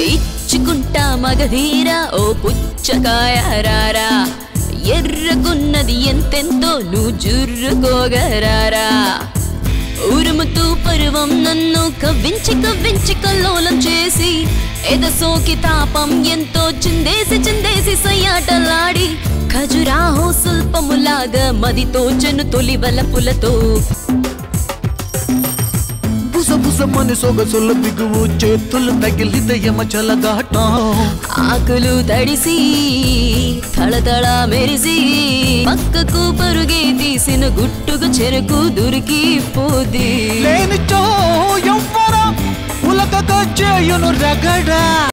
ఇచ్చుకుంటా మగధీరా ఓ పుచ్చకాయ రారా ఎర్రకున్నది ఎంతెంతో నువ్వు జుర్రుకోగరారా ఉరుముతూ పరువం నన్ను కవ్వించి కవ్వించి కల్లోలం చేసి ఎదసోకి తాపం ఎంతో చిందేసి చిందేసి సయ్యాటలాడి ఖజురాహో శిల్పములాగా మదితో చెను తొలి వలపులతో బుస బుసమని సొగసుల బిగువు చేతులు తగిలిద యమచలగాటం ఆకులు తడిసి తళతళ మెరిసి పక్కకు పరుగే తీసిన గుట్టుకు చెరుకు దొరికి పోది లేనిచో ఎవ్వరం ఉలకగా చేయును రగడా